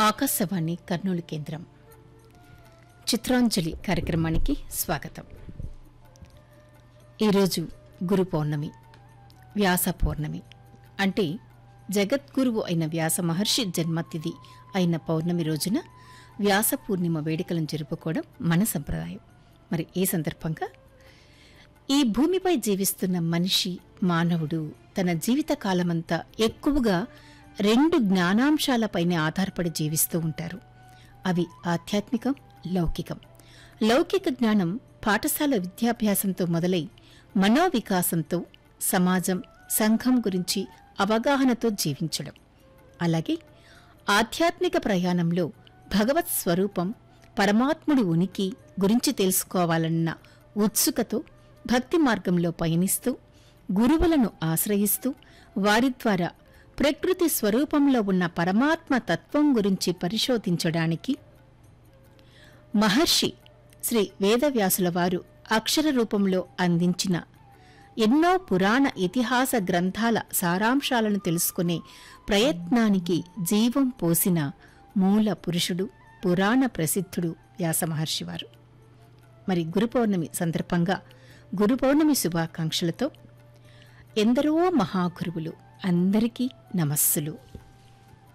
ఆకాశవాణి కర్నూలు కేంద్రం చిత్రాంజలి కార్యక్రమానికి స్వాగతం ఈరోజు గురు పౌర్ణమి వ్యాస పౌర్ణమి అంటే జగద్గురువు అయిన వ్యాస మహర్షి జన్మతిథి అయిన పౌర్ణమి రోజున వ్యాస పూర్ణిమ వేడుకలను జరుపుకోవడం మన సంప్రదాయం మరి ఈ సందర్భంగా ఈ భూమిపై జీవిస్తున్న మనిషి మానవుడు తన జీవిత కాలమంతా ఎక్కువగా రెండు జ్ఞానాంశాలపైనే ఆధారపడి జీవిస్తూ ఉంటారు అవి ఆధ్యాత్మికం లౌకికం లౌకిక జ్ఞానం పాఠశాల విద్యాభ్యాసంతో మొదలై మనోవికాసంతో సమాజం సంఘం గురించి అవగాహనతో జీవించడం అలాగే ఆధ్యాత్మిక ప్రయాణంలో భగవత్ స్వరూపం పరమాత్ముడి ఉనికి గురించి తెలుసుకోవాలన్న ఉత్సుకతో భక్తి మార్గంలో పయనిస్తూ గురువులను ఆశ్రయిస్తూ వారి ద్వారా ప్రకృతి స్వరూపంలో ఉన్న పరమాత్మ తత్వం గురించి పరిశోధించడానికి మహర్షి శ్రీ వేదవ్యాసుల వారు అక్షర రూపంలో అందించిన ఎన్నో పురాణ ఇతిహాస గ్రంథాల సారాంశాలను తెలుసుకునే ప్రయత్నానికి జీవం పోసిన మూల పురుషుడు పురాణ ప్రసిద్ధుడు వ్యాస మహర్షి వారు మరి గురు పౌర్ణమి సందర్భంగా గురు పౌర్ణమి శుభాకాంక్షలతో ఎందరో మహాగురువులు అందరికీ నమస్సులు